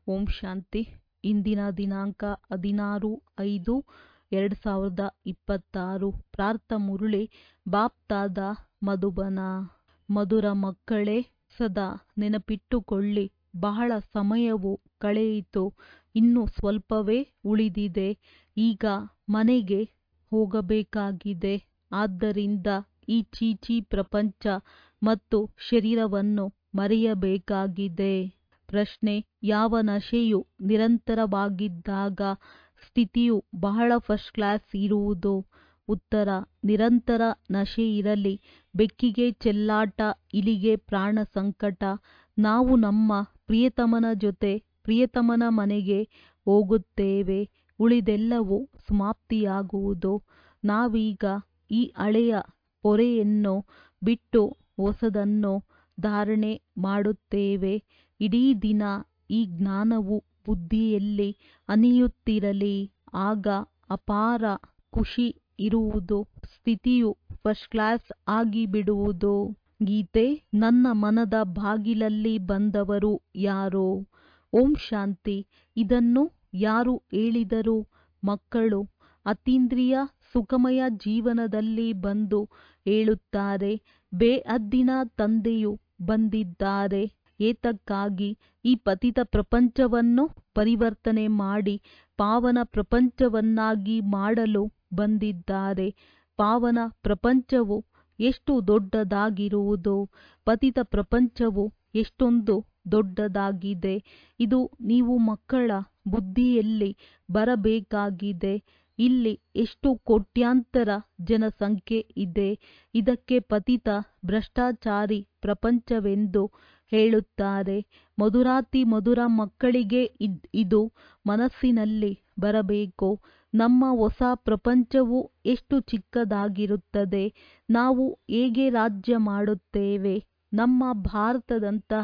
ಓಂ ಶಾಂತಿ ಇಂದಿನ ದಿನಾಂಕ ಹದಿನಾರು ಐದು ಎರಡು ಸಾವಿರದ ಇಪ್ಪತ್ತಾರು ಪ್ರಾರ್ಥ ಮುರುಳಿ ಬಾಪ್ತಾದ ಮಧುಬನ ಮಧುರ ಮಕ್ಕಳೇ ಸದಾ ನೆನಪಿಟ್ಟುಕೊಳ್ಳಿ ಬಹಳ ಸಮಯವು ಕಳೆಯಿತು ಇನ್ನು ಸ್ವಲ್ಪವೇ ಉಳಿದಿದೆ ಈಗ ಮನೆಗೆ ಹೋಗಬೇಕಾಗಿದೆ ಆದ್ದರಿಂದ ಈ ಚೀಚಿ ಪ್ರಪಂಚ ಮತ್ತು ಶರೀರವನ್ನು ಮರೆಯಬೇಕಾಗಿದೆ ಪ್ರಶ್ನೆ ಯಾವ ನಶೆಯು ನಿರಂತರವಾಗಿದ್ದಾಗ ಸ್ಥಿತಿಯು ಬಹಳ ಫಸ್ಟ್ ಕ್ಲಾಸ್ ಇರುವುದು ಉತ್ತರ ನಿರಂತರ ನಶೆ ಇರಲಿ ಬೆಕ್ಕಿಗೆ ಚೆಲ್ಲಾಟ ಇಲಿಗೆ ಪ್ರಾಣ ಸಂಕಟ ನಾವು ನಮ್ಮ ಪ್ರಿಯತಮನ ಜೊತೆ ಪ್ರಿಯತಮನ ಮನೆಗೆ ಹೋಗುತ್ತೇವೆ ಉಳಿದೆಲ್ಲವೂ ಸಮಾಪ್ತಿಯಾಗುವುದು ನಾವೀಗ ಈ ಹಳೆಯ ಪೊರೆಯನ್ನು ಬಿಟ್ಟು ಹೊಸದನ್ನು ಧಾರಣೆ ಮಾಡುತ್ತೇವೆ ಇಡೀ ದಿನ ಈ ಜ್ಞಾನವು ಬುದ್ಧಿಯಲ್ಲಿ ಹನಿಯುತ್ತಿರಲಿ ಆಗ ಅಪಾರ ಖುಷಿ ಇರುವುದು ಸ್ಥಿತಿಯು ಫಸ್ಟ್ ಕ್ಲಾಸ್ ಆಗಿಬಿಡುವುದು ಗೀತೆ ನನ್ನ ಮನದ ಬಾಗಿಲಲ್ಲಿ ಬಂದವರು ಯಾರು ಓಂ ಶಾಂತಿ ಇದನ್ನು ಯಾರು ಹೇಳಿದರು ಮಕ್ಕಳು ಅತೀಂದ್ರಿಯ ಸುಖಮಯ ಜೀವನದಲ್ಲಿ ಬಂದು ಹೇಳುತ್ತಾರೆ ಬೇಅದ್ದಿನ ತಂದೆಯು ಬಂದಿದ್ದಾರೆ ಏತಕ್ಕಾಗಿ ಈ ಪತಿತ ಪ್ರಪಂಚವನ್ನು ಪರಿವರ್ತನೆ ಮಾಡಿ ಪಾವನ ಪ್ರಪಂಚವನ್ನಾಗಿ ಮಾಡಲು ಬಂದಿದ್ದಾರೆ ಪಾವನ ಪ್ರಪಂಚವು ಎಷ್ಟು ದೊಡ್ಡದಾಗಿರುವುದು ಪತಿತ ಪ್ರಪಂಚವು ಎಷ್ಟೊಂದು ದೊಡ್ಡದಾಗಿದೆ ಇದು ನೀವು ಮಕ್ಕಳ ಬುದ್ಧಿಯಲ್ಲಿ ಬರಬೇಕಾಗಿದೆ ಇಲ್ಲಿ ಎಷ್ಟು ಕೋಟ್ಯಾಂತರ ಜನಸಂಖ್ಯೆ ಇದೆ ಇದಕ್ಕೆ ಪತಿತ ಭ್ರಷ್ಟಾಚಾರಿ ಪ್ರಪಂಚವೆಂದು ಹೇಳುತ್ತಾರೆ ಮಧುರಾತಿ ಮಧುರ ಮಕ್ಕಳಿಗೆ ಇದು ಮನಸ್ಸಿನಲ್ಲಿ ಬರಬೇಕು ನಮ್ಮ ಹೊಸ ಪ್ರಪಂಚವು ಎಷ್ಟು ಚಿಕ್ಕದಾಗಿರುತ್ತದೆ ನಾವು ಹೇಗೆ ರಾಜ್ಯ ಮಾಡುತ್ತೇವೆ ನಮ್ಮ ಭಾರತದಂತಹ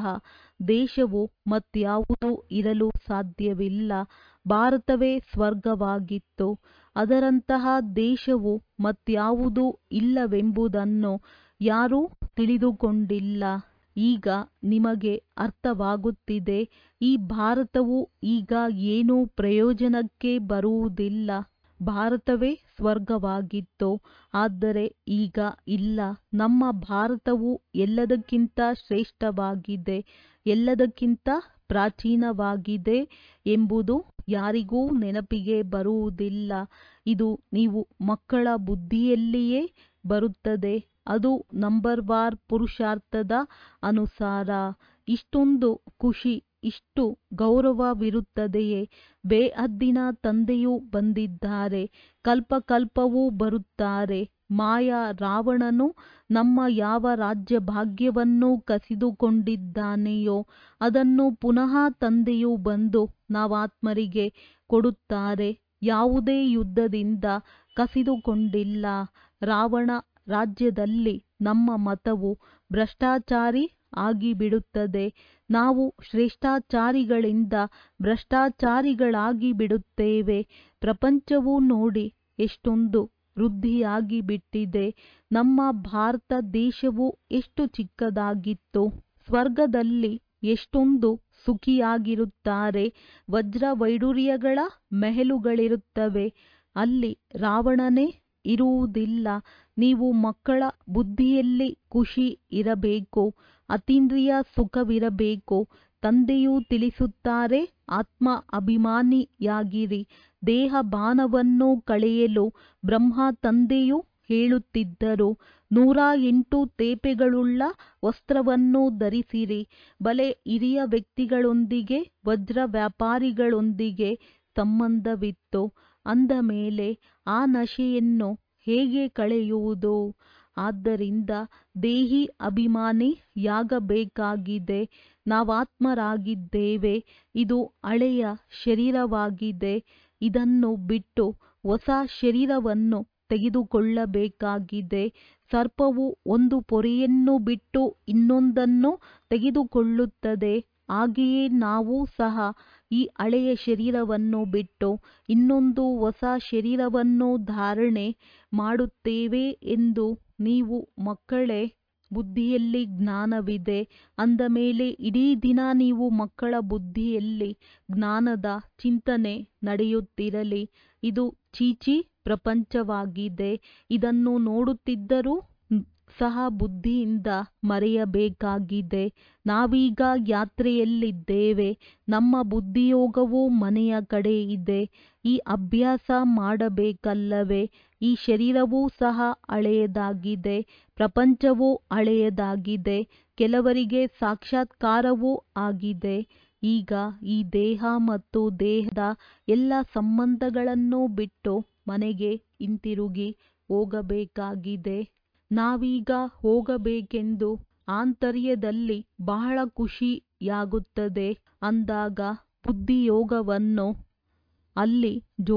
ದೇಶವು ಮತ್ಯಾವುದೂ ಇರಲು ಸಾಧ್ಯವಿಲ್ಲ ಭಾರತವೇ ಸ್ವರ್ಗವಾಗಿತ್ತು ಅದರಂತಹ ದೇಶವು ಮತ್ಯಾವುದೂ ಇಲ್ಲವೆಂಬುದನ್ನು ಯಾರೂ ತಿಳಿದುಕೊಂಡಿಲ್ಲ ಈಗ ನಿಮಗೆ ಅರ್ಥವಾಗುತ್ತಿದೆ ಈ ಭಾರತವು ಈಗ ಏನೂ ಪ್ರಯೋಜನಕ್ಕೆ ಬರುವುದಿಲ್ಲ ಭಾರತವೇ ಸ್ವರ್ಗವಾಗಿತ್ತು ಆದರೆ ಈಗ ಇಲ್ಲ ನಮ್ಮ ಭಾರತವು ಎಲ್ಲದಕ್ಕಿಂತ ಶ್ರೇಷ್ಠವಾಗಿದೆ ಎಲ್ಲದಕ್ಕಿಂತ ಪ್ರಾಚೀನವಾಗಿದೆ ಎಂಬುದು ಯಾರಿಗೂ ನೆನಪಿಗೆ ಬರುವುದಿಲ್ಲ ಇದು ನೀವು ಮಕ್ಕಳ ಬುದ್ಧಿಯಲ್ಲಿಯೇ ಬರುತ್ತದೆ ಅದು ನಂಬರ್ ವಾರ್ ಪುರುಷಾರ್ಥದ ಅನುಸಾರ ಇಷ್ಟೊಂದು ಖುಷಿ ಇಷ್ಟು ಗೌರವವಿರುತ್ತದೆಯೇ ಬೇಅದ್ದಿನ ತಂದೆಯೂ ಬಂದಿದ್ದಾರೆ ಕಲ್ಪಕಲ್ಪವೂ ಬರುತ್ತಾರೆ ಮಾಯಾ ರಾವಣನು ನಮ್ಮ ಯಾವ ರಾಜ್ಯ ಭಾಗ್ಯವನ್ನು ಕಸಿದುಕೊಂಡಿದ್ದಾನೆಯೋ ಅದನ್ನು ಪುನಃ ತಂದೆಯು ಬಂದು ನಾವಾತ್ಮರಿಗೆ ಕೊಡುತ್ತಾರೆ ಯಾವುದೇ ಯುದ್ಧದಿಂದ ಕಸಿದುಕೊಂಡಿಲ್ಲ ರಾವಣ ರಾಜ್ಯದಲ್ಲಿ ನಮ್ಮ ಮತವು ಭ್ರಷ್ಟಾಚಾರಿ ಆಗಿಬಿಡುತ್ತದೆ ನಾವು ಶ್ರೇಷ್ಠಾಚಾರಿಗಳಿಂದ ಭ್ರಷ್ಟಾಚಾರಿಗಳಾಗಿ ಬಿಡುತ್ತೇವೆ ಪ್ರಪಂಚವು ನೋಡಿ ಎಷ್ಟೊಂದು ವೃದ್ಧಿಯಾಗಿ ಬಿಟ್ಟಿದೆ ನಮ್ಮ ಭಾರತ ದೇಶವು ಎಷ್ಟು ಚಿಕ್ಕದಾಗಿತ್ತು ಸ್ವರ್ಗದಲ್ಲಿ ಎಷ್ಟೊಂದು ಸುಖಿಯಾಗಿರುತ್ತಾರೆ ವಜ್ರ ವೈಡೂರ್ಯಗಳ ಮೆಹಲುಗಳಿರುತ್ತವೆ ಅಲ್ಲಿ ರಾವಣನೇ ಇರುವುದಿಲ್ಲ ನೀವು ಮಕ್ಕಳ ಬುದ್ಧಿಯಲ್ಲಿ ಖುಷಿ ಇರಬೇಕು ಅತೀಂದ್ರಿಯ ಸುಖವಿರಬೇಕು ತಂದೆಯು ತಿಳಿಸುತ್ತಾರೆ ಆತ್ಮ ಅಭಿಮಾನಿಯಾಗಿರಿ ದೇಹ ಬಾನವನ್ನು ಕಳೆಯಲು ಬ್ರಹ್ಮ ತಂದೆಯು ಹೇಳುತ್ತಿದ್ದರು ನೂರ ಎಂಟು ತೇಪೆಗಳುಳ್ಳ ವಸ್ತ್ರವನ್ನು ಧರಿಸಿರಿ ಬಲೆ ಹಿರಿಯ ವ್ಯಕ್ತಿಗಳೊಂದಿಗೆ ವಜ್ರ ವ್ಯಾಪಾರಿಗಳೊಂದಿಗೆ ಸಂಬಂಧವಿತ್ತು ಅಂದ ಮೇಲೆ ಆ ನಶೆಯನ್ನು ಹೇಗೆ ಕಳೆಯುವುದು ಆದ್ದರಿಂದ ದೇಹಿ ಅಭಿಮಾನಿಯಾಗಬೇಕಾಗಿದೆ ನಾವಾತ್ಮರಾಗಿದ್ದೇವೆ ಇದು ಹಳೆಯ ಶರೀರವಾಗಿದೆ ಇದನ್ನು ಬಿಟ್ಟು ಹೊಸ ಶರೀರವನ್ನು ತೆಗೆದುಕೊಳ್ಳಬೇಕಾಗಿದೆ ಸರ್ಪವು ಒಂದು ಪೊರೆಯನ್ನು ಬಿಟ್ಟು ಇನ್ನೊಂದನ್ನು ತೆಗೆದುಕೊಳ್ಳುತ್ತದೆ ಹಾಗೆಯೇ ನಾವು ಸಹ ಈ ಹಳೆಯ ಶರೀರವನ್ನು ಬಿಟ್ಟು ಇನ್ನೊಂದು ಹೊಸ ಶರೀರವನ್ನು ಧಾರಣೆ ಮಾಡುತ್ತೇವೆ ಎಂದು ನೀವು ಮಕ್ಕಳೇ ಬುದ್ಧಿಯಲ್ಲಿ ಜ್ಞಾನವಿದೆ ಅಂದ ಮೇಲೆ ಇಡೀ ದಿನ ನೀವು ಮಕ್ಕಳ ಬುದ್ಧಿಯಲ್ಲಿ ಜ್ಞಾನದ ಚಿಂತನೆ ನಡೆಯುತ್ತಿರಲಿ ಇದು ಚೀಚಿ ಪ್ರಪಂಚವಾಗಿದೆ ಇದನ್ನು ನೋಡುತ್ತಿದ್ದರೂ ಸಹ ಬುದ್ಧಿಯಿಂದ ಮರೆಯಬೇಕಾಗಿದೆ ನಾವೀಗ ಯಾತ್ರೆಯಲ್ಲಿದ್ದೇವೆ ನಮ್ಮ ಬುದ್ಧಿಯೋಗವು ಮನೆಯ ಕಡೆ ಇದೆ ಈ ಅಭ್ಯಾಸ ಮಾಡಬೇಕಲ್ಲವೇ ಈ ಶರೀರವೂ ಸಹ ಹಳೆಯದಾಗಿದೆ ಪ್ರಪಂಚವೂ ಹಳೆಯದಾಗಿದೆ ಕೆಲವರಿಗೆ ಸಾಕ್ಷಾತ್ಕಾರವೂ ಆಗಿದೆ ಈಗ ಈ ದೇಹ ಮತ್ತು ದೇಹದ ಎಲ್ಲ ಸಂಬಂಧಗಳನ್ನು ಬಿಟ್ಟು ಮನೆಗೆ ಹಿಂತಿರುಗಿ ಹೋಗಬೇಕಾಗಿದೆ ನಾವೀಗ ಹೋಗಬೇಕೆಂದು ಆಂತರ್ಯದಲ್ಲಿ ಬಹಳ ಖುಷಿಯಾಗುತ್ತದೆ ಅಂದಾಗ ಬುದ್ಧಿಯೋಗವನ್ನು ಅಲ್ಲಿ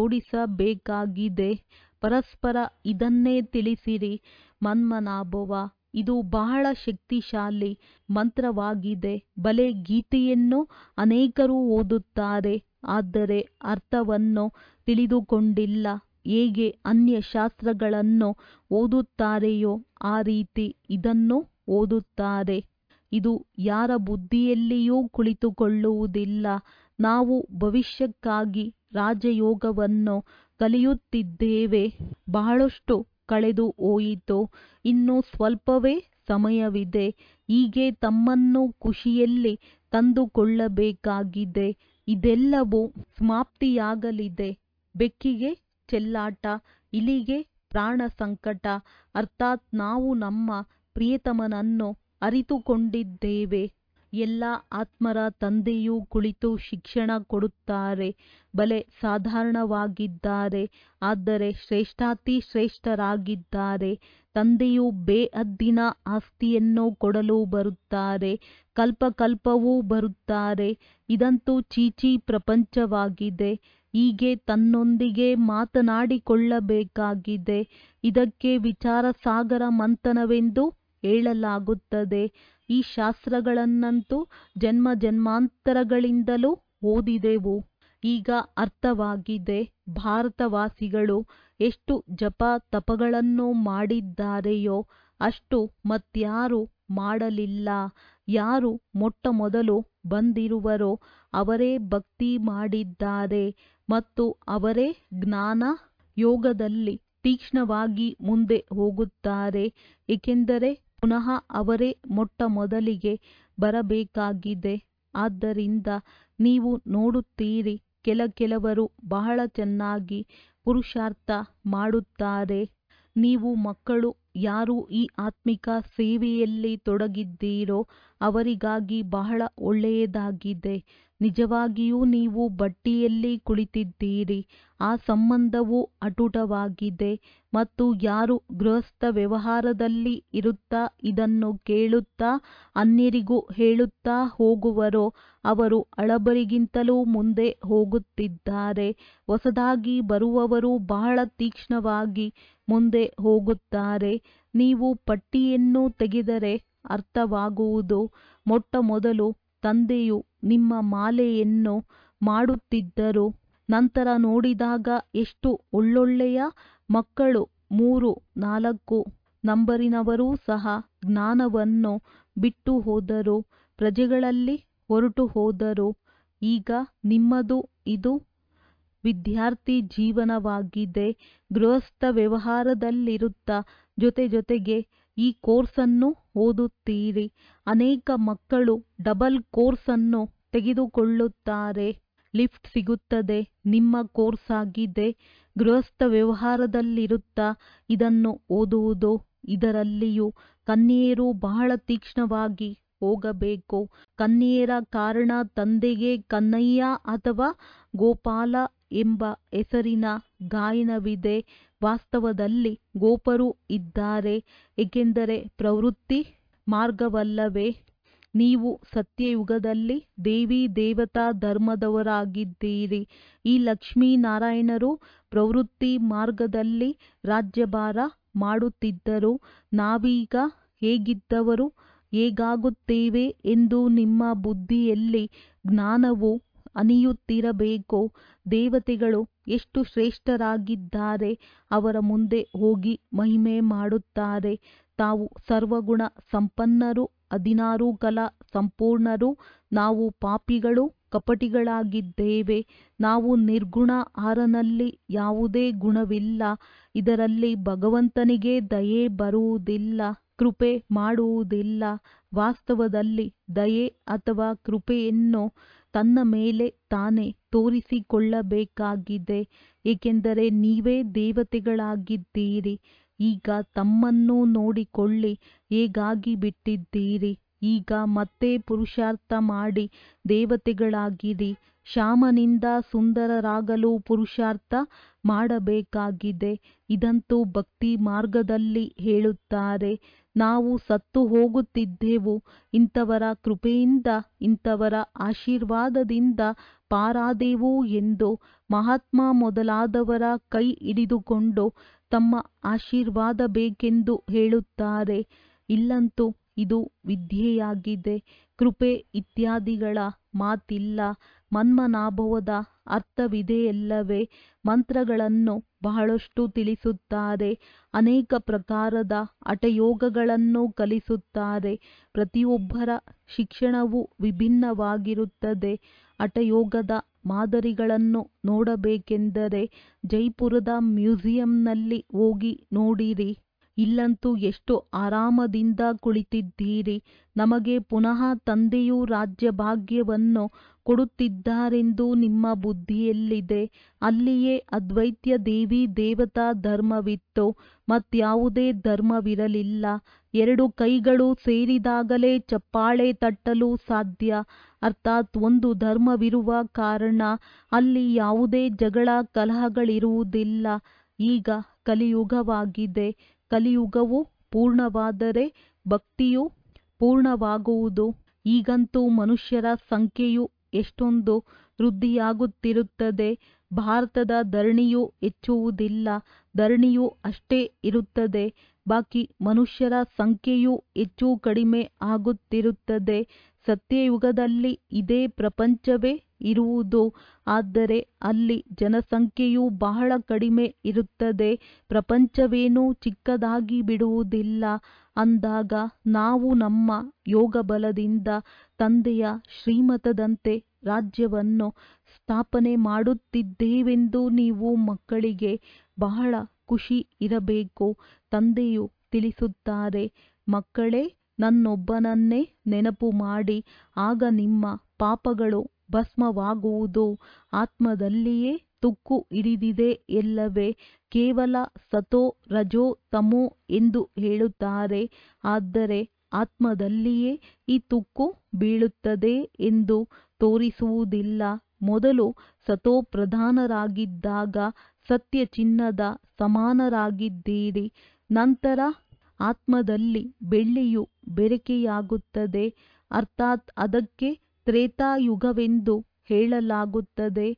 ಜೋಡಿಸಬೇಕಾಗಿದೆ ಪರಸ್ಪರ ಇದನ್ನೇ ತಿಳಿಸಿರಿ ಮನ್ಮನಾಭವ ಇದು ಬಹಳ ಶಕ್ತಿಶಾಲಿ ಮಂತ್ರವಾಗಿದೆ ಬಲೆ ಗೀತೆಯನ್ನು ಅನೇಕರು ಓದುತ್ತಾರೆ ಆದರೆ ಅರ್ಥವನ್ನು ತಿಳಿದುಕೊಂಡಿಲ್ಲ ಹೇಗೆ ಅನ್ಯ ಶಾಸ್ತ್ರಗಳನ್ನು ಓದುತ್ತಾರೆಯೋ ಆ ರೀತಿ ಇದನ್ನು ಓದುತ್ತಾರೆ ಇದು ಯಾರ ಬುದ್ಧಿಯಲ್ಲಿಯೂ ಕುಳಿತುಕೊಳ್ಳುವುದಿಲ್ಲ ನಾವು ಭವಿಷ್ಯಕ್ಕಾಗಿ ರಾಜಯೋಗವನ್ನು ಕಲಿಯುತ್ತಿದ್ದೇವೆ ಬಹಳಷ್ಟು ಕಳೆದು ಹೋಯಿತು ಇನ್ನು ಸ್ವಲ್ಪವೇ ಸಮಯವಿದೆ ಹೀಗೆ ತಮ್ಮನ್ನು ಖುಷಿಯಲ್ಲಿ ತಂದುಕೊಳ್ಳಬೇಕಾಗಿದೆ ಇದೆಲ್ಲವೂ ಸಮಾಪ್ತಿಯಾಗಲಿದೆ ಬೆಕ್ಕಿಗೆ ಚೆಲ್ಲಾಟ ಇಲಿಗೆ ಪ್ರಾಣ ಸಂಕಟ ಅರ್ಥಾತ್ ನಾವು ನಮ್ಮ ಪ್ರಿಯತಮನನ್ನು ಅರಿತುಕೊಂಡಿದ್ದೇವೆ ಎಲ್ಲ ಆತ್ಮರ ತಂದೆಯೂ ಕುಳಿತು ಶಿಕ್ಷಣ ಕೊಡುತ್ತಾರೆ ಬಲೆ ಸಾಧಾರಣವಾಗಿದ್ದಾರೆ ಆದರೆ ಶ್ರೇಷ್ಠಾತಿ ಶ್ರೇಷ್ಠರಾಗಿದ್ದಾರೆ ತಂದೆಯು ಬೇಹದ್ದಿನ ಆಸ್ತಿಯನ್ನು ಕೊಡಲು ಬರುತ್ತಾರೆ ಕಲ್ಪಕಲ್ಪವೂ ಬರುತ್ತಾರೆ ಇದಂತೂ ಚೀಚಿ ಪ್ರಪಂಚವಾಗಿದೆ ಹೀಗೆ ತನ್ನೊಂದಿಗೆ ಮಾತನಾಡಿಕೊಳ್ಳಬೇಕಾಗಿದೆ ಇದಕ್ಕೆ ವಿಚಾರಸಾಗರ ಮಂಥನವೆಂದು ಹೇಳಲಾಗುತ್ತದೆ ಈ ಶಾಸ್ತ್ರಗಳನ್ನಂತೂ ಜನ್ಮ ಜನ್ಮಾಂತರಗಳಿಂದಲೂ ಓದಿದೆವು ಈಗ ಅರ್ಥವಾಗಿದೆ ಭಾರತವಾಸಿಗಳು ಎಷ್ಟು ಜಪ ತಪಗಳನ್ನು ಮಾಡಿದ್ದಾರೆಯೋ ಅಷ್ಟು ಮತ್ಯಾರೂ ಮಾಡಲಿಲ್ಲ ಯಾರು ಮೊಟ್ಟ ಮೊದಲು ಬಂದಿರುವರೋ ಅವರೇ ಭಕ್ತಿ ಮಾಡಿದ್ದಾರೆ ಮತ್ತು ಅವರೇ ಜ್ಞಾನ ಯೋಗದಲ್ಲಿ ತೀಕ್ಷ್ಣವಾಗಿ ಮುಂದೆ ಹೋಗುತ್ತಾರೆ ಏಕೆಂದರೆ ಪುನಃ ಅವರೇ ಮೊಟ್ಟ ಮೊದಲಿಗೆ ಬರಬೇಕಾಗಿದೆ ಆದ್ದರಿಂದ ನೀವು ನೋಡುತ್ತೀರಿ ಕೆಲ ಕೆಲವರು ಬಹಳ ಚೆನ್ನಾಗಿ ಪುರುಷಾರ್ಥ ಮಾಡುತ್ತಾರೆ ನೀವು ಮಕ್ಕಳು ಯಾರು ಈ ಆತ್ಮಿಕ ಸೇವೆಯಲ್ಲಿ ತೊಡಗಿದ್ದೀರೋ ಅವರಿಗಾಗಿ ಬಹಳ ಒಳ್ಳೆಯದಾಗಿದೆ ನಿಜವಾಗಿಯೂ ನೀವು ಬಟ್ಟಿಯಲ್ಲಿ ಕುಳಿತಿದ್ದೀರಿ ಆ ಸಂಬಂಧವು ಅಟುಟವಾಗಿದೆ ಮತ್ತು ಯಾರು ಗೃಹಸ್ಥ ವ್ಯವಹಾರದಲ್ಲಿ ಇರುತ್ತಾ ಇದನ್ನು ಕೇಳುತ್ತಾ ಅನ್ಯರಿಗೂ ಹೇಳುತ್ತಾ ಹೋಗುವರೋ ಅವರು ಹಳಬರಿಗಿಂತಲೂ ಮುಂದೆ ಹೋಗುತ್ತಿದ್ದಾರೆ ಹೊಸದಾಗಿ ಬರುವವರು ಬಹಳ ತೀಕ್ಷ್ಣವಾಗಿ ಮುಂದೆ ಹೋಗುತ್ತಾರೆ ನೀವು ಪಟ್ಟಿಯನ್ನು ತೆಗೆದರೆ ಅರ್ಥವಾಗುವುದು ಮೊಟ್ಟ ಮೊದಲು ತಂದೆಯು ನಿಮ್ಮ ಮಾಲೆಯನ್ನು ಮಾಡುತ್ತಿದ್ದರು ನಂತರ ನೋಡಿದಾಗ ಎಷ್ಟು ಒಳ್ಳೊಳ್ಳೆಯ ಮಕ್ಕಳು ಮೂರು ನಾಲ್ಕು ನಂಬರಿನವರೂ ಸಹ ಜ್ಞಾನವನ್ನು ಬಿಟ್ಟು ಹೋದರು ಪ್ರಜೆಗಳಲ್ಲಿ ಹೊರಟು ಹೋದರು ಈಗ ನಿಮ್ಮದು ಇದು ವಿದ್ಯಾರ್ಥಿ ಜೀವನವಾಗಿದೆ ಗೃಹಸ್ಥ ವ್ಯವಹಾರದಲ್ಲಿರುತ್ತಾ ಜೊತೆ ಜೊತೆಗೆ ಈ ಕೋರ್ಸನ್ನು ಓದುತ್ತೀರಿ ಅನೇಕ ಮಕ್ಕಳು ಡಬಲ್ ಕೋರ್ಸನ್ನು ತೆಗೆದುಕೊಳ್ಳುತ್ತಾರೆ ಲಿಫ್ಟ್ ಸಿಗುತ್ತದೆ ನಿಮ್ಮ ಕೋರ್ಸ್ ಆಗಿದೆ ಗೃಹಸ್ಥ ವ್ಯವಹಾರದಲ್ಲಿರುತ್ತಾ ಇದನ್ನು ಓದುವುದು ಇದರಲ್ಲಿಯೂ ಕನ್ಯೆಯರು ಬಹಳ ತೀಕ್ಷ್ಣವಾಗಿ ಹೋಗಬೇಕು ಕನ್ಯೆಯರ ಕಾರಣ ತಂದೆಗೆ ಕನ್ನಯ್ಯ ಅಥವಾ ಗೋಪಾಲ ಎಂಬ ಹೆಸರಿನ ಗಾಯನವಿದೆ ವಾಸ್ತವದಲ್ಲಿ ಗೋಪರು ಇದ್ದಾರೆ ಏಕೆಂದರೆ ಪ್ರವೃತ್ತಿ ಮಾರ್ಗವಲ್ಲವೇ ನೀವು ಸತ್ಯಯುಗದಲ್ಲಿ ದೇವಿ ದೇವತಾ ಧರ್ಮದವರಾಗಿದ್ದೀರಿ ಈ ಲಕ್ಷ್ಮೀನಾರಾಯಣರು ಪ್ರವೃತ್ತಿ ಮಾರ್ಗದಲ್ಲಿ ರಾಜ್ಯಭಾರ ಮಾಡುತ್ತಿದ್ದರು ನಾವೀಗ ಹೇಗಿದ್ದವರು ಹೇಗಾಗುತ್ತೇವೆ ಎಂದು ನಿಮ್ಮ ಬುದ್ಧಿಯಲ್ಲಿ ಜ್ಞಾನವು ಅನಿಯುತ್ತಿರಬೇಕು ದೇವತೆಗಳು ಎಷ್ಟು ಶ್ರೇಷ್ಠರಾಗಿದ್ದಾರೆ ಅವರ ಮುಂದೆ ಹೋಗಿ ಮಹಿಮೆ ಮಾಡುತ್ತಾರೆ ತಾವು ಸರ್ವಗುಣ ಸಂಪನ್ನರು ಹದಿನಾರು ಕಲಾ ಸಂಪೂರ್ಣರು ನಾವು ಪಾಪಿಗಳು ಕಪಟಿಗಳಾಗಿದ್ದೇವೆ ನಾವು ನಿರ್ಗುಣ ಆರನಲ್ಲಿ ಯಾವುದೇ ಗುಣವಿಲ್ಲ ಇದರಲ್ಲಿ ಭಗವಂತನಿಗೆ ದಯೆ ಬರುವುದಿಲ್ಲ ಕೃಪೆ ಮಾಡುವುದಿಲ್ಲ ವಾಸ್ತವದಲ್ಲಿ ದಯೆ ಅಥವಾ ಕೃಪೆಯನ್ನು ತನ್ನ ಮೇಲೆ ತಾನೇ ತೋರಿಸಿಕೊಳ್ಳಬೇಕಾಗಿದೆ ಏಕೆಂದರೆ ನೀವೇ ದೇವತೆಗಳಾಗಿದ್ದೀರಿ ಈಗ ತಮ್ಮನ್ನು ನೋಡಿಕೊಳ್ಳಿ ಹೇಗಾಗಿ ಬಿಟ್ಟಿದ್ದೀರಿ ಈಗ ಮತ್ತೆ ಪುರುಷಾರ್ಥ ಮಾಡಿ ದೇವತೆಗಳಾಗಿರಿ ಶ್ಯಾಮನಿಂದ ಸುಂದರರಾಗಲು ಪುರುಷಾರ್ಥ ಮಾಡಬೇಕಾಗಿದೆ ಇದಂತೂ ಭಕ್ತಿ ಮಾರ್ಗದಲ್ಲಿ ಹೇಳುತ್ತಾರೆ ನಾವು ಸತ್ತು ಹೋಗುತ್ತಿದ್ದೆವು ಇಂಥವರ ಕೃಪೆಯಿಂದ ಇಂಥವರ ಆಶೀರ್ವಾದದಿಂದ ಪಾರಾದೆವು ಎಂದು ಮಹಾತ್ಮ ಮೊದಲಾದವರ ಕೈ ಹಿಡಿದುಕೊಂಡು ತಮ್ಮ ಆಶೀರ್ವಾದ ಬೇಕೆಂದು ಹೇಳುತ್ತಾರೆ ಇಲ್ಲಂತೂ ಇದು ವಿದ್ಯೆಯಾಗಿದೆ ಕೃಪೆ ಇತ್ಯಾದಿಗಳ ಮಾತಿಲ್ಲ ಮನ್ಮನಾಭವದ ಅರ್ಥವಿದೆಯಲ್ಲವೇ ಮಂತ್ರಗಳನ್ನು ಬಹಳಷ್ಟು ತಿಳಿಸುತ್ತಾರೆ ಅನೇಕ ಪ್ರಕಾರದ ಹಠಯೋಗಗಳನ್ನು ಕಲಿಸುತ್ತಾರೆ ಪ್ರತಿಯೊಬ್ಬರ ಶಿಕ್ಷಣವು ವಿಭಿನ್ನವಾಗಿರುತ್ತದೆ ಹಠಯೋಗದ ಮಾದರಿಗಳನ್ನು ನೋಡಬೇಕೆಂದರೆ ಜೈಪುರದ ಮ್ಯೂಸಿಯಂನಲ್ಲಿ ಹೋಗಿ ನೋಡಿರಿ ಇಲ್ಲಂತೂ ಎಷ್ಟು ಆರಾಮದಿಂದ ಕುಳಿತಿದ್ದೀರಿ ನಮಗೆ ಪುನಃ ತಂದೆಯು ರಾಜ್ಯಭಾಗ್ಯವನ್ನು ಕೊಡುತ್ತಿದ್ದಾರೆಂದು ನಿಮ್ಮ ಬುದ್ಧಿಯಲ್ಲಿದೆ ಅಲ್ಲಿಯೇ ಅದ್ವೈತ್ಯ ದೇವಿ ದೇವತಾ ಧರ್ಮವಿತ್ತು ಮತ್ಯಾವುದೇ ಧರ್ಮವಿರಲಿಲ್ಲ ಎರಡು ಕೈಗಳು ಸೇರಿದಾಗಲೇ ಚಪ್ಪಾಳೆ ತಟ್ಟಲು ಸಾಧ್ಯ ಅರ್ಥಾತ್ ಒಂದು ಧರ್ಮವಿರುವ ಕಾರಣ ಅಲ್ಲಿ ಯಾವುದೇ ಜಗಳ ಕಲಹಗಳಿರುವುದಿಲ್ಲ ಈಗ ಕಲಿಯುಗವಾಗಿದೆ ಕಲಿಯುಗವು ಪೂರ್ಣವಾದರೆ ಭಕ್ತಿಯು ಪೂರ್ಣವಾಗುವುದು ಈಗಂತೂ ಮನುಷ್ಯರ ಸಂಖ್ಯೆಯು ಎಷ್ಟೊಂದು ವೃದ್ಧಿಯಾಗುತ್ತಿರುತ್ತದೆ ಭಾರತದ ಧರಣಿಯು ಹೆಚ್ಚುವುದಿಲ್ಲ ಧರಣಿಯು ಅಷ್ಟೇ ಇರುತ್ತದೆ ಬಾಕಿ ಮನುಷ್ಯರ ಸಂಖ್ಯೆಯು ಹೆಚ್ಚು ಕಡಿಮೆ ಆಗುತ್ತಿರುತ್ತದೆ ಸತ್ಯಯುಗದಲ್ಲಿ ಇದೇ ಪ್ರಪಂಚವೇ ಇರುವುದು ಆದರೆ ಅಲ್ಲಿ ಜನಸಂಖ್ಯೆಯು ಬಹಳ ಕಡಿಮೆ ಇರುತ್ತದೆ ಪ್ರಪಂಚವೇನೂ ಚಿಕ್ಕದಾಗಿ ಬಿಡುವುದಿಲ್ಲ ಅಂದಾಗ ನಾವು ನಮ್ಮ ಯೋಗಬಲದಿಂದ ತಂದೆಯ ಶ್ರೀಮತದಂತೆ ರಾಜ್ಯವನ್ನು ಸ್ಥಾಪನೆ ಮಾಡುತ್ತಿದ್ದೇವೆಂದು ನೀವು ಮಕ್ಕಳಿಗೆ ಬಹಳ ಖುಷಿ ಇರಬೇಕು ತಂದೆಯು ತಿಳಿಸುತ್ತಾರೆ ಮಕ್ಕಳೇ ನನ್ನೊಬ್ಬನನ್ನೇ ನೆನಪು ಮಾಡಿ ಆಗ ನಿಮ್ಮ ಪಾಪಗಳು ಭಸ್ಮವಾಗುವುದು ಆತ್ಮದಲ್ಲಿಯೇ ತುಕ್ಕು ಹಿಡಿದಿದೆ ಎಲ್ಲವೇ ಕೇವಲ ಸತೋ ರಜೋ ತಮೋ ಎಂದು ಹೇಳುತ್ತಾರೆ ಆದರೆ ಆತ್ಮದಲ್ಲಿಯೇ ಈ ತುಕ್ಕು ಬೀಳುತ್ತದೆ ಎಂದು ತೋರಿಸುವುದಿಲ್ಲ ಮೊದಲು ಸತೋಪ್ರಧಾನರಾಗಿದ್ದಾಗ ಸತ್ಯ ಚಿನ್ನದ ಸಮಾನರಾಗಿದ್ದೀರಿ ನಂತರ ಆತ್ಮದಲ್ಲಿ ಬೆಳ್ಳಿಯು ಬೆರಕೆಯಾಗುತ್ತದೆ ಅರ್ಥಾತ್ ಅದಕ್ಕೆ ತ್ರೇತಾಯುಗವೆಂದು ಹೇಳಲಾಗುತ್ತದೆ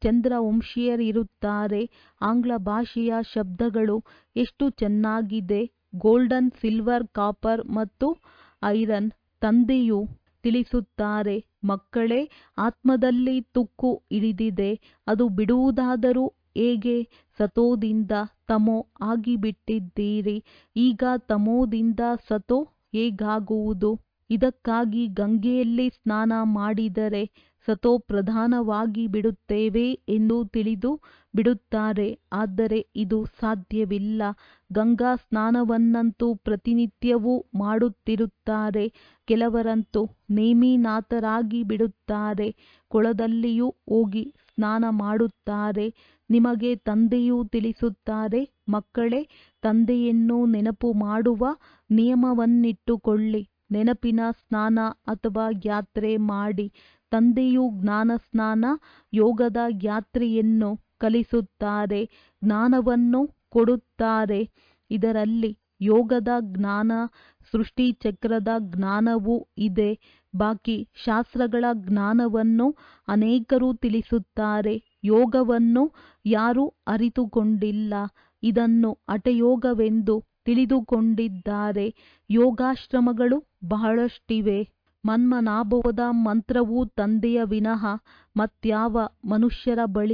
ಚಂದ್ರವಂಶೀಯರಿರುತ್ತಾರೆ ಆಂಗ್ಲ ಭಾಷೆಯ ಶಬ್ದಗಳು ಎಷ್ಟು ಚೆನ್ನಾಗಿದೆ ಗೋಲ್ಡನ್ ಸಿಲ್ವರ್ ಕಾಪರ್ ಮತ್ತು ಐರನ್ ತಂದೆಯು ತಿಳಿಸುತ್ತಾರೆ ಮಕ್ಕಳೇ ಆತ್ಮದಲ್ಲಿ ತುಕ್ಕು ಹಿಡಿದಿದೆ ಅದು ಬಿಡುವುದಾದರೂ ಹೇಗೆ ಸತೋದಿಂದ ತಮೋ ಆಗಿಬಿಟ್ಟಿದ್ದೀರಿ ಈಗ ತಮೋದಿಂದ ಸತೋ ಹೇಗಾಗುವುದು ಇದಕ್ಕಾಗಿ ಗಂಗೆಯಲ್ಲಿ ಸ್ನಾನ ಮಾಡಿದರೆ ಸತೋ ಪ್ರಧಾನವಾಗಿ ಬಿಡುತ್ತೇವೆ ಎಂದು ತಿಳಿದು ಬಿಡುತ್ತಾರೆ ಆದರೆ ಇದು ಸಾಧ್ಯವಿಲ್ಲ ಗಂಗಾ ಸ್ನಾನವನ್ನಂತೂ ಪ್ರತಿನಿತ್ಯವೂ ಮಾಡುತ್ತಿರುತ್ತಾರೆ ಕೆಲವರಂತೂ ನೇಮಿನಾಥರಾಗಿ ಬಿಡುತ್ತಾರೆ ಕೊಳದಲ್ಲಿಯೂ ಹೋಗಿ ಸ್ನಾನ ಮಾಡುತ್ತಾರೆ ನಿಮಗೆ ತಂದೆಯು ತಿಳಿಸುತ್ತಾರೆ ಮಕ್ಕಳೇ ತಂದೆಯನ್ನು ನೆನಪು ಮಾಡುವ ನಿಯಮವನ್ನಿಟ್ಟುಕೊಳ್ಳಿ ನೆನಪಿನ ಸ್ನಾನ ಅಥವಾ ಯಾತ್ರೆ ಮಾಡಿ ತಂದೆಯು ಜ್ಞಾನ ಸ್ನಾನ ಯೋಗದ ಯಾತ್ರೆಯನ್ನು ಕಲಿಸುತ್ತಾರೆ ಜ್ಞಾನವನ್ನು ಕೊಡುತ್ತಾರೆ ಇದರಲ್ಲಿ ಯೋಗದ ಜ್ಞಾನ ಸೃಷ್ಟಿಚಕ್ರದ ಜ್ಞಾನವೂ ಇದೆ ಬಾಕಿ ಶಾಸ್ತ್ರಗಳ ಜ್ಞಾನವನ್ನು ಅನೇಕರು ತಿಳಿಸುತ್ತಾರೆ ಯೋಗವನ್ನು ಯಾರೂ ಅರಿತುಕೊಂಡಿಲ್ಲ ಇದನ್ನು ಹಠಯೋಗವೆಂದು ತಿಳಿದುಕೊಂಡಿದ್ದಾರೆ ಯೋಗಾಶ್ರಮಗಳು ಬಹಳಷ್ಟಿವೆ ಮನ್ಮನಾಭವದ ಮಂತ್ರವು ತಂದೆಯ ವಿನಃ ಮತ್ಯಾವ ಮನುಷ್ಯರ ಬಳಿಯೂ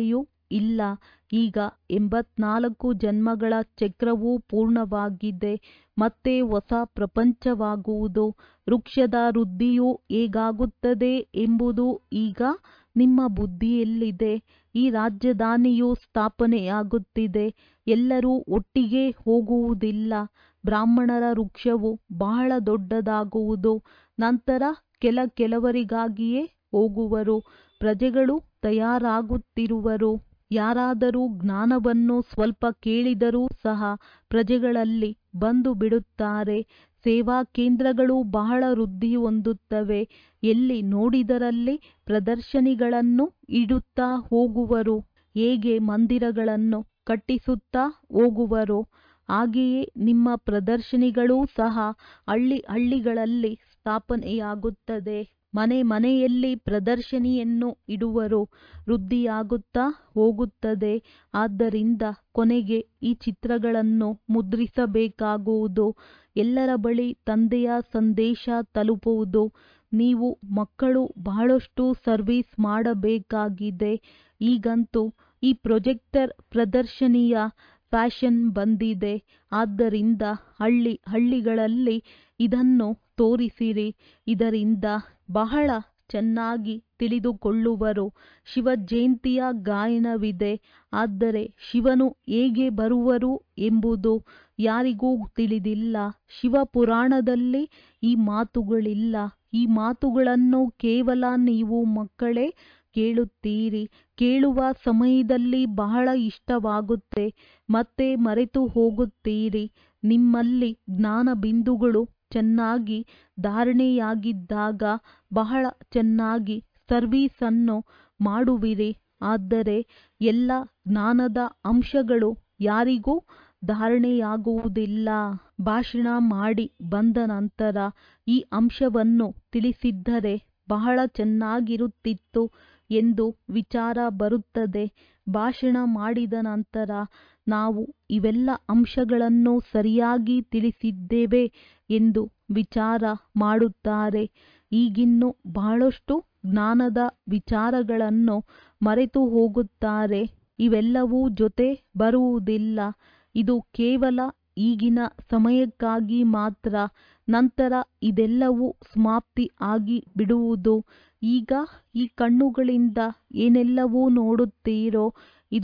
ಇಲ್ಲ ಈಗ ಎಂಬತ್ನಾಲ್ಕು ಜನ್ಮಗಳ ಚಕ್ರವು ಪೂರ್ಣವಾಗಿದೆ ಮತ್ತೆ ಹೊಸ ಪ್ರಪಂಚವಾಗುವುದು ವೃಕ್ಷದ ವೃದ್ಧಿಯು ಹೇಗಾಗುತ್ತದೆ ಎಂಬುದು ಈಗ ನಿಮ್ಮ ಬುದ್ಧಿಯಲ್ಲಿದೆ ಈ ರಾಜಧಾನಿಯು ಸ್ಥಾಪನೆಯಾಗುತ್ತಿದೆ ಎಲ್ಲರೂ ಒಟ್ಟಿಗೆ ಹೋಗುವುದಿಲ್ಲ ಬ್ರಾಹ್ಮಣರ ವೃಕ್ಷವು ಬಹಳ ದೊಡ್ಡದಾಗುವುದು ನಂತರ ಕೆಲ ಕೆಲವರಿಗಾಗಿಯೇ ಹೋಗುವರು ಪ್ರಜೆಗಳು ತಯಾರಾಗುತ್ತಿರುವರು ಯಾರಾದರೂ ಜ್ಞಾನವನ್ನು ಸ್ವಲ್ಪ ಕೇಳಿದರೂ ಸಹ ಪ್ರಜೆಗಳಲ್ಲಿ ಬಂದು ಬಿಡುತ್ತಾರೆ ಸೇವಾ ಕೇಂದ್ರಗಳು ಬಹಳ ವೃದ್ಧಿ ಹೊಂದುತ್ತವೆ ಎಲ್ಲಿ ನೋಡಿದರಲ್ಲಿ ಪ್ರದರ್ಶನಿಗಳನ್ನು ಇಡುತ್ತಾ ಹೋಗುವರು ಹೇಗೆ ಮಂದಿರಗಳನ್ನು ಕಟ್ಟಿಸುತ್ತಾ ಹೋಗುವರೋ ಹಾಗೆಯೇ ನಿಮ್ಮ ಪ್ರದರ್ಶನಿಗಳೂ ಸಹ ಹಳ್ಳಿ ಹಳ್ಳಿಗಳಲ್ಲಿ ಸ್ಥಾಪನೆಯಾಗುತ್ತದೆ ಮನೆ ಮನೆಯಲ್ಲಿ ಪ್ರದರ್ಶನಿಯನ್ನು ಇಡುವರು ವೃದ್ಧಿಯಾಗುತ್ತಾ ಹೋಗುತ್ತದೆ ಆದ್ದರಿಂದ ಕೊನೆಗೆ ಈ ಚಿತ್ರಗಳನ್ನು ಮುದ್ರಿಸಬೇಕಾಗುವುದು ಎಲ್ಲರ ಬಳಿ ತಂದೆಯ ಸಂದೇಶ ತಲುಪುವುದು ನೀವು ಮಕ್ಕಳು ಬಹಳಷ್ಟು ಸರ್ವಿಸ್ ಮಾಡಬೇಕಾಗಿದೆ ಈಗಂತೂ ಈ ಪ್ರೊಜೆಕ್ಟರ್ ಪ್ರದರ್ಶನಿಯ ಫ್ಯಾಷನ್ ಬಂದಿದೆ ಆದ್ದರಿಂದ ಹಳ್ಳಿ ಹಳ್ಳಿಗಳಲ್ಲಿ ಇದನ್ನು ತೋರಿಸಿರಿ ಇದರಿಂದ ಬಹಳ ಚೆನ್ನಾಗಿ ತಿಳಿದುಕೊಳ್ಳುವರು ಶಿವ ಜಯಂತಿಯ ಗಾಯನವಿದೆ ಆದರೆ ಶಿವನು ಹೇಗೆ ಬರುವರು ಎಂಬುದು ಯಾರಿಗೂ ತಿಳಿದಿಲ್ಲ ಶಿವ ಪುರಾಣದಲ್ಲಿ ಈ ಮಾತುಗಳಿಲ್ಲ ಈ ಮಾತುಗಳನ್ನು ಕೇವಲ ನೀವು ಮಕ್ಕಳೇ ಕೇಳುತ್ತೀರಿ ಕೇಳುವ ಸಮಯದಲ್ಲಿ ಬಹಳ ಇಷ್ಟವಾಗುತ್ತೆ ಮತ್ತೆ ಮರೆತು ಹೋಗುತ್ತೀರಿ ನಿಮ್ಮಲ್ಲಿ ಜ್ಞಾನ ಬಿಂದುಗಳು ಚೆನ್ನಾಗಿ ಧಾರಣೆಯಾಗಿದ್ದಾಗ ಬಹಳ ಚೆನ್ನಾಗಿ ಸರ್ವೀಸನ್ನು ಮಾಡುವಿರಿ ಆದರೆ ಎಲ್ಲ ಜ್ಞಾನದ ಅಂಶಗಳು ಯಾರಿಗೂ ಧಾರಣೆಯಾಗುವುದಿಲ್ಲ ಭಾಷಣ ಮಾಡಿ ಬಂದ ನಂತರ ಈ ಅಂಶವನ್ನು ತಿಳಿಸಿದ್ದರೆ ಬಹಳ ಚೆನ್ನಾಗಿರುತ್ತಿತ್ತು ಎಂದು ವಿಚಾರ ಬರುತ್ತದೆ ಭಾಷಣ ಮಾಡಿದ ನಂತರ ನಾವು ಇವೆಲ್ಲ ಅಂಶಗಳನ್ನು ಸರಿಯಾಗಿ ತಿಳಿಸಿದ್ದೇವೆ ಎಂದು ವಿಚಾರ ಮಾಡುತ್ತಾರೆ ಈಗಿನ್ನೂ ಬಹಳಷ್ಟು ಜ್ಞಾನದ ವಿಚಾರಗಳನ್ನು ಮರೆತು ಹೋಗುತ್ತಾರೆ ಇವೆಲ್ಲವೂ ಜೊತೆ ಬರುವುದಿಲ್ಲ ಇದು ಕೇವಲ ಈಗಿನ ಸಮಯಕ್ಕಾಗಿ ಮಾತ್ರ ನಂತರ ಇದೆಲ್ಲವೂ ಸಮಾಪ್ತಿ ಆಗಿ ಬಿಡುವುದು ಈಗ ಈ ಕಣ್ಣುಗಳಿಂದ ಏನೆಲ್ಲವೂ ನೋಡುತ್ತೀರೋ ಇದು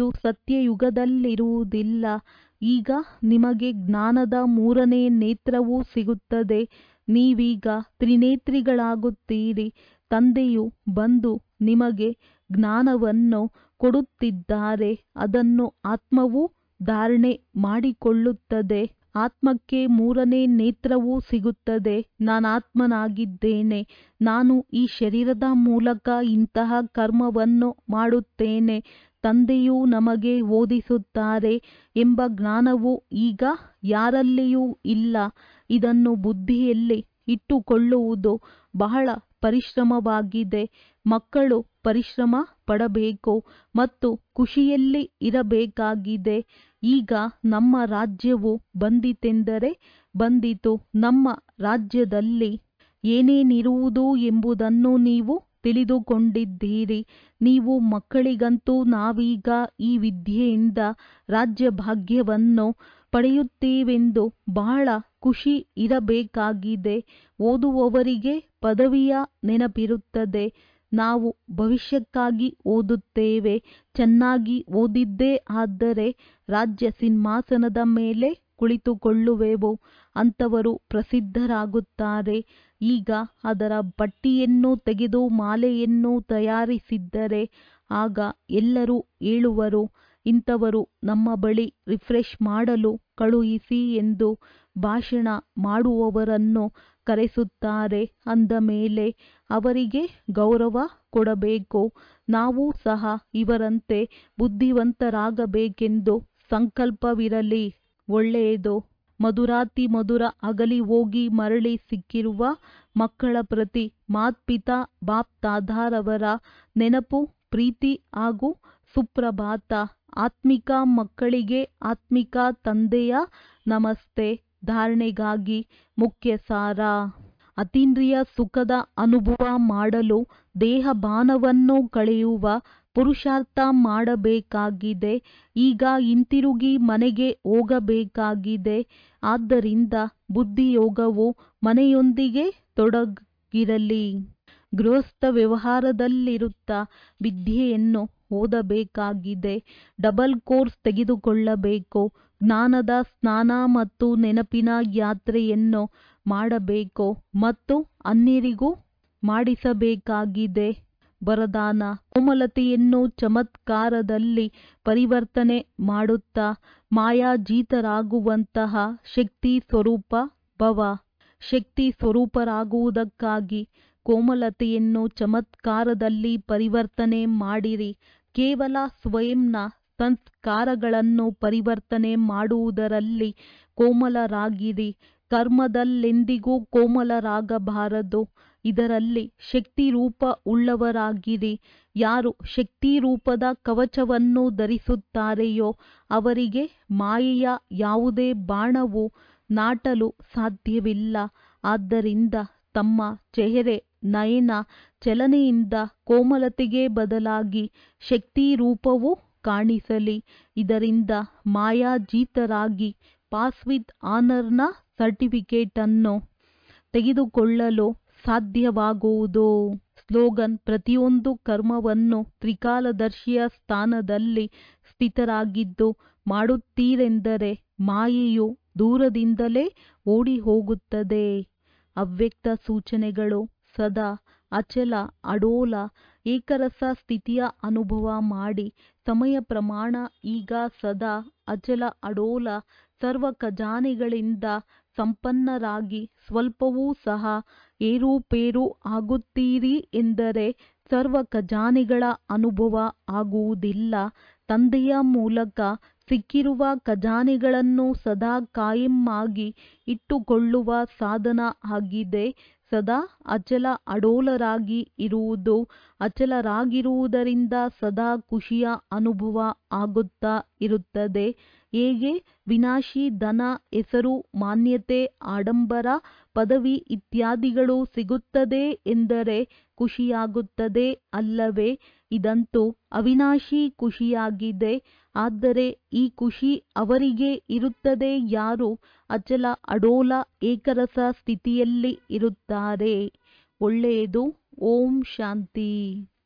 ಸತ್ಯಯುಗದಲ್ಲಿರುವುದಿಲ್ಲ ಈಗ ನಿಮಗೆ ಜ್ಞಾನದ ಮೂರನೇ ನೇತ್ರವು ಸಿಗುತ್ತದೆ ನೀವೀಗ ತ್ರಿನೇತ್ರಿಗಳಾಗುತ್ತೀರಿ ತಂದೆಯು ಬಂದು ನಿಮಗೆ ಜ್ಞಾನವನ್ನು ಕೊಡುತ್ತಿದ್ದಾರೆ ಅದನ್ನು ಆತ್ಮವು ಧಾರಣೆ ಮಾಡಿಕೊಳ್ಳುತ್ತದೆ ಆತ್ಮಕ್ಕೆ ಮೂರನೇ ನೇತ್ರವೂ ಸಿಗುತ್ತದೆ ನಾನಾತ್ಮನಾಗಿದ್ದೇನೆ ನಾನು ಈ ಶರೀರದ ಮೂಲಕ ಇಂತಹ ಕರ್ಮವನ್ನು ಮಾಡುತ್ತೇನೆ ತಂದೆಯು ನಮಗೆ ಓದಿಸುತ್ತಾರೆ ಎಂಬ ಜ್ಞಾನವು ಈಗ ಯಾರಲ್ಲಿಯೂ ಇಲ್ಲ ಇದನ್ನು ಬುದ್ಧಿಯಲ್ಲಿ ಇಟ್ಟುಕೊಳ್ಳುವುದು ಬಹಳ ಪರಿಶ್ರಮವಾಗಿದೆ ಮಕ್ಕಳು ಪರಿಶ್ರಮ ಪಡಬೇಕು ಮತ್ತು ಖುಷಿಯಲ್ಲಿ ಇರಬೇಕಾಗಿದೆ ಈಗ ನಮ್ಮ ರಾಜ್ಯವು ಬಂದಿತೆಂದರೆ ಬಂದಿತು ನಮ್ಮ ರಾಜ್ಯದಲ್ಲಿ ಏನೇನಿರುವುದು ಎಂಬುದನ್ನು ನೀವು ತಿಳಿದುಕೊಂಡಿದ್ದೀರಿ ನೀವು ಮಕ್ಕಳಿಗಂತೂ ನಾವೀಗ ಈ ವಿದ್ಯೆಯಿಂದ ರಾಜ್ಯಭಾಗ್ಯವನ್ನು ಪಡೆಯುತ್ತೀವೆಂದು ಬಹಳ ಖುಷಿ ಇರಬೇಕಾಗಿದೆ ಓದುವವರಿಗೆ ಪದವಿಯ ನೆನಪಿರುತ್ತದೆ ನಾವು ಭವಿಷ್ಯಕ್ಕಾಗಿ ಓದುತ್ತೇವೆ ಚೆನ್ನಾಗಿ ಓದಿದ್ದೇ ಆದರೆ ರಾಜ್ಯ ಸಿಂಹಾಸನದ ಮೇಲೆ ಕುಳಿತುಕೊಳ್ಳುವೆವು ಅಂಥವರು ಪ್ರಸಿದ್ಧರಾಗುತ್ತಾರೆ ಈಗ ಅದರ ಪಟ್ಟಿಯನ್ನು ತೆಗೆದು ಮಾಲೆಯನ್ನು ತಯಾರಿಸಿದ್ದರೆ ಆಗ ಎಲ್ಲರೂ ಹೇಳುವರು ಇಂಥವರು ನಮ್ಮ ಬಳಿ ರಿಫ್ರೆಶ್ ಮಾಡಲು ಕಳುಹಿಸಿ ಎಂದು ಭಾಷಣ ಮಾಡುವವರನ್ನು ಕರೆಸುತ್ತಾರೆ ಅಂದ ಮೇಲೆ ಅವರಿಗೆ ಗೌರವ ಕೊಡಬೇಕು ನಾವು ಸಹ ಇವರಂತೆ ಬುದ್ಧಿವಂತರಾಗಬೇಕೆಂದು ಸಂಕಲ್ಪವಿರಲಿ ಒಳ್ಳೆಯದು ಮಧುರಾತಿ ಮಧುರ ಅಗಲಿ ಹೋಗಿ ಮರಳಿ ಸಿಕ್ಕಿರುವ ಮಕ್ಕಳ ಪ್ರತಿ ಮಾತ್ಪಿತಾ ಬಾಪ್ ತಾದಾರವರ ನೆನಪು ಪ್ರೀತಿ ಹಾಗೂ ಸುಪ್ರಭಾತ ಆತ್ಮಿಕ ಮಕ್ಕಳಿಗೆ ಆತ್ಮಿಕ ತಂದೆಯ ನಮಸ್ತೆ ಧಾರಣೆಗಾಗಿ ಮುಖ್ಯ ಸಾರ ಅತೀಂದ್ರಿಯ ಸುಖದ ಅನುಭವ ಮಾಡಲು ದೇಹಭಾನವನ್ನು ಕಳೆಯುವ ಪುರುಷಾರ್ಥ ಮಾಡಬೇಕಾಗಿದೆ ಈಗ ಹಿಂತಿರುಗಿ ಮನೆಗೆ ಹೋಗಬೇಕಾಗಿದೆ ಆದ್ದರಿಂದ ಬುದ್ಧಿಯೋಗವು ಮನೆಯೊಂದಿಗೆ ತೊಡಗಿರಲಿ ಗೃಹಸ್ಥ ವ್ಯವಹಾರದಲ್ಲಿರುತ್ತಾ ವಿದ್ಯೆಯನ್ನು ಓದಬೇಕಾಗಿದೆ ಡಬಲ್ ಕೋರ್ಸ್ ತೆಗೆದುಕೊಳ್ಳಬೇಕು ಜ್ಞಾನದ ಸ್ನಾನ ಮತ್ತು ನೆನಪಿನ ಯಾತ್ರೆಯನ್ನು ಮಾಡಬೇಕು ಮತ್ತು ಅನ್ಯರಿಗೂ ಮಾಡಿಸಬೇಕಾಗಿದೆ ವರದಾನ ಕೋಮಲತೆಯನ್ನು ಚಮತ್ಕಾರದಲ್ಲಿ ಪರಿವರ್ತನೆ ಮಾಡುತ್ತಾ ಮಾಯಾಜೀತರಾಗುವಂತಹ ಶಕ್ತಿ ಸ್ವರೂಪ ಭವ ಶಕ್ತಿ ಸ್ವರೂಪರಾಗುವುದಕ್ಕಾಗಿ ಕೋಮಲತೆಯನ್ನು ಚಮತ್ಕಾರದಲ್ಲಿ ಪರಿವರ್ತನೆ ಮಾಡಿರಿ ಕೇವಲ ಸ್ವಯಂನ ಸಂಸ್ಕಾರಗಳನ್ನು ಪರಿವರ್ತನೆ ಮಾಡುವುದರಲ್ಲಿ ಕೋಮಲರಾಗಿರಿ ಕರ್ಮದಲ್ಲೆಂದಿಗೂ ಕೋಮಲರಾಗಬಾರದು ಇದರಲ್ಲಿ ಶಕ್ತಿ ರೂಪ ಉಳ್ಳವರಾಗಿರಿ ಯಾರು ಶಕ್ತಿ ರೂಪದ ಕವಚವನ್ನು ಧರಿಸುತ್ತಾರೆಯೋ ಅವರಿಗೆ ಮಾಯೆಯ ಯಾವುದೇ ಬಾಣವು ನಾಟಲು ಸಾಧ್ಯವಿಲ್ಲ ಆದ್ದರಿಂದ ತಮ್ಮ ಚೆಹರೆ ನಯನ ಚಲನೆಯಿಂದ ಕೋಮಲತೆಗೆ ಬದಲಾಗಿ ಶಕ್ತಿ ರೂಪವು ಕಾಣಿಸಲಿ ಇದರಿಂದ ಮಾಯಾಜೀತರಾಗಿ ಪಾಸ್ ವಿತ್ ಆನರ್ನ ಸರ್ಟಿಫಿಕೇಟನ್ನು ತೆಗೆದುಕೊಳ್ಳಲು ಸಾಧ್ಯವಾಗುವುದು ಸ್ಲೋಗನ್ ಪ್ರತಿಯೊಂದು ಕರ್ಮವನ್ನು ತ್ರಿಕಾಲದರ್ಶಿಯ ಸ್ಥಾನದಲ್ಲಿ ಸ್ಥಿತರಾಗಿದ್ದು ಮಾಡುತ್ತೀರೆಂದರೆ ಮಾಯೆಯು ದೂರದಿಂದಲೇ ಓಡಿ ಹೋಗುತ್ತದೆ ಅವ್ಯಕ್ತ ಸೂಚನೆಗಳು ಸದಾ ಅಚಲ ಅಡೋಲ ಏಕರಸ ಸ್ಥಿತಿಯ ಅನುಭವ ಮಾಡಿ ಸಮಯ ಪ್ರಮಾಣ ಈಗ ಸದಾ ಅಚಲ ಅಡೋಲ ಸರ್ವ ಖಜಾನೆಗಳಿಂದ ಸಂಪನ್ನರಾಗಿ ಸ್ವಲ್ಪವೂ ಸಹ ಏರುಪೇರು ಆಗುತ್ತೀರಿ ಎಂದರೆ ಸರ್ವ ಖಜಾನೆಗಳ ಅನುಭವ ಆಗುವುದಿಲ್ಲ ತಂದೆಯ ಮೂಲಕ ಸಿಕ್ಕಿರುವ ಖಜಾನೆಗಳನ್ನು ಸದಾ ಕಾಯಂ ಆಗಿ ಇಟ್ಟುಕೊಳ್ಳುವ ಸಾಧನ ಆಗಿದೆ ಸದಾ ಅಚಲ ಅಡೋಲರಾಗಿ ಇರುವುದು ಅಚಲರಾಗಿರುವುದರಿಂದ ಸದಾ ಖುಷಿಯ ಅನುಭವ ಆಗುತ್ತಾ ಇರುತ್ತದೆ ಹೇಗೆ ವಿನಾಶಿ ಧನ ಹೆಸರು ಮಾನ್ಯತೆ ಆಡಂಬರ ಪದವಿ ಇತ್ಯಾದಿಗಳು ಸಿಗುತ್ತದೆ ಎಂದರೆ ಖುಷಿಯಾಗುತ್ತದೆ ಅಲ್ಲವೇ ಇದಂತೂ ಅವಿನಾಶಿ ಖುಷಿಯಾಗಿದೆ ಆದರೆ ಈ ಖುಷಿ ಅವರಿಗೆ ಇರುತ್ತದೆ ಯಾರು ಅಚಲ ಅಡೋಲ ಏಕರಸ ಸ್ಥಿತಿಯಲ್ಲಿ ಇರುತ್ತಾರೆ ಒಳ್ಳೆಯದು ಓಂ ಶಾಂತಿ